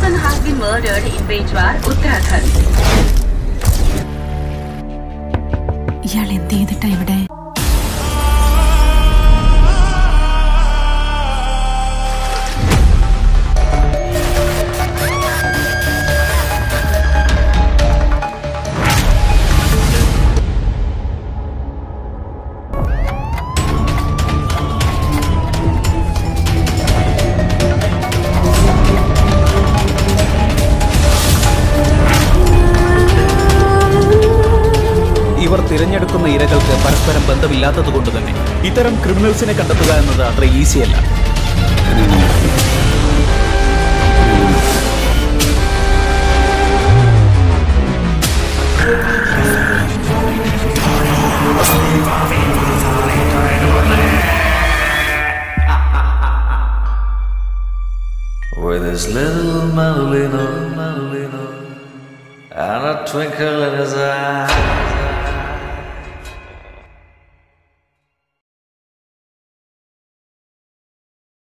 woman has been murdered in Bejwar, Uttarakhand. ഇയാൾ എന്ത് ചെയ്തിട്ടാ ഇവിടെ ഇവർ തിരഞ്ഞെടുക്കുന്ന ഇരകൾക്ക് പരസ്പരം ബന്ധമില്ലാത്തതുകൊണ്ട് തന്നെ ഇത്തരം ക്രിമിനൽസിനെ കണ്ടെത്തുക എന്നത് അത്ര ഈസിയല്ല With his little mandolino, mandolino, and a twinkle in his eye.